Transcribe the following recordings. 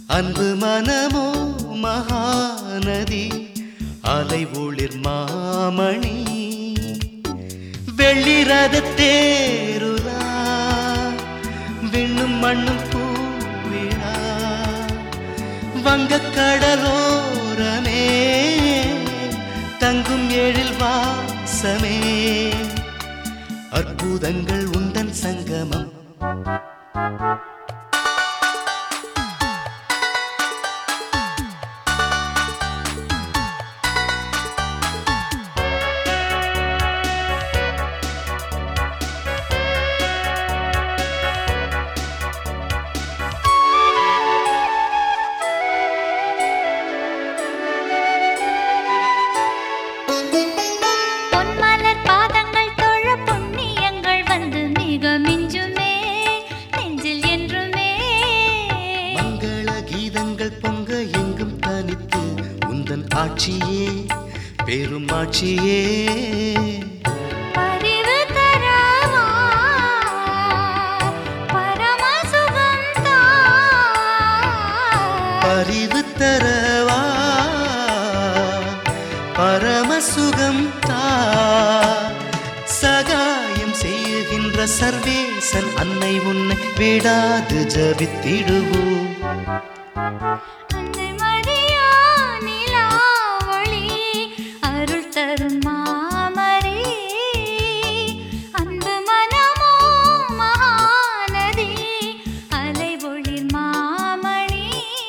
அன்பு மனமோ மகாநதி அலை ஒளிர் மாமணி வெள்ளிரத தேருலா விண்ணும் மண்ணும் பூவிழா வங்கக் கடலோரமே தங்கும் எழில் வாசமே அற்புதங்கள் உந்தன் சங்கமம் பொன்மலர் பாதங்கள் தொழ புண்ணியங்கள் வந்து மிக மிஞ்சுமே நெஞ்சில் என்றுமே மங்கள கீதங்கள் பொங்க எங்கும் தனித்து உந்தன் ஆட்சியே பெரும் ஆட்சியே பரிவு தரவா பரமசுகம் தா பரிவு தரவா பரமசுகம் தா சகாயம் செய்கின்ற சர்வேசன் அன்னை உன்னை விடாது ஜபித்திடுவோம் அன்னை மரியா நிலாவொளி அருள் தரும் மாமரே அன்பு மனமோ மகாநதி அலை ஒளிர் மாமணி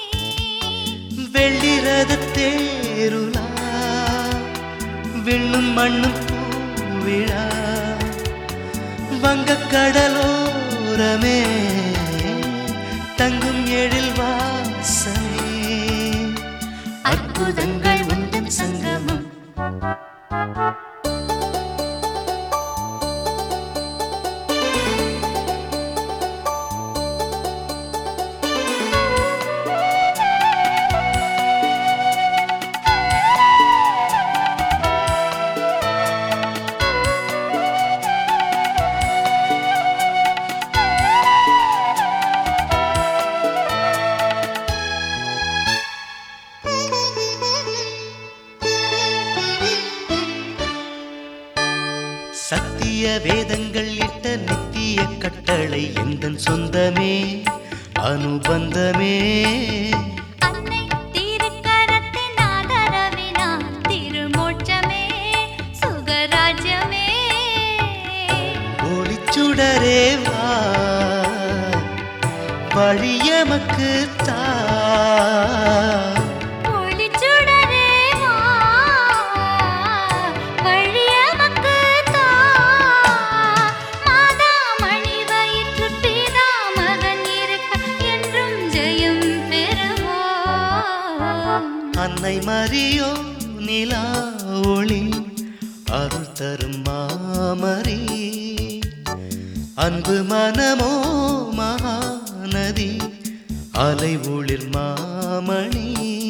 வெள்ளிரத தேருலா விண்ணும் மண்ணும் பூவிழா வங்கக் கடலோரமே தங்கும் எழில் வாசமே அற்புதங்கள் உந்தன் சங்கமம் சத்திய வேதங்கள் இட்ட நித்திய கட்டளை எந்தன் சொந்தமே அனுபந்தமே அன்னை திருக்கரத்தின் ஆதரவினால் திருமோட்சமே சுகராஜ்யமே ஒளிச்சுடரே வா வழியமக்கு தா ஒளிச்சுடரே வா வழியமக்கு தா மாதாமணி வயிற்று பிதா மகன் இருக்க என்றும் ஜெயம் பெறுவோம் அன்னை மரியோ நிலா ஒளி அருள் தரும் மாமரி அன்பு மனமோ மகாநதி அலை ஒளிர் மாமணி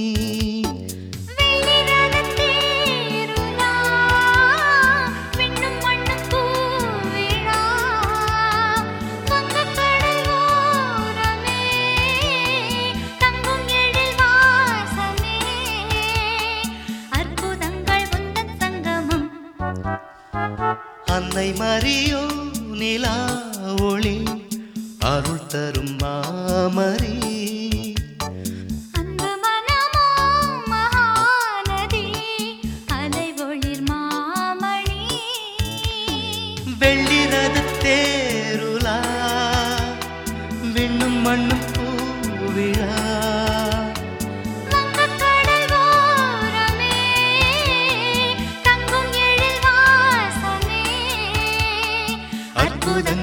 வெள்ளிரதத் தேருலா, விண்ணும் மண்ணும் பூவிழா, வங்கக் கடல் ஓரமே, தங்கும் எழில் வாசமே, அற்புதங்கள் உந்தன் சங்கமம் அன்னை மரியோ நிலா ஒளி அருள் தரும் மாமரி அன்பு மனமோ மகாநதி அலை ஒளிர் மாமணி வெள்ளிரத தேருலா விண்ணும் மண்ணும் பூவிழா வங்கக் கடல் ஓரமே, தங்கும் எழில் வாசமே, அற்புதங்கள்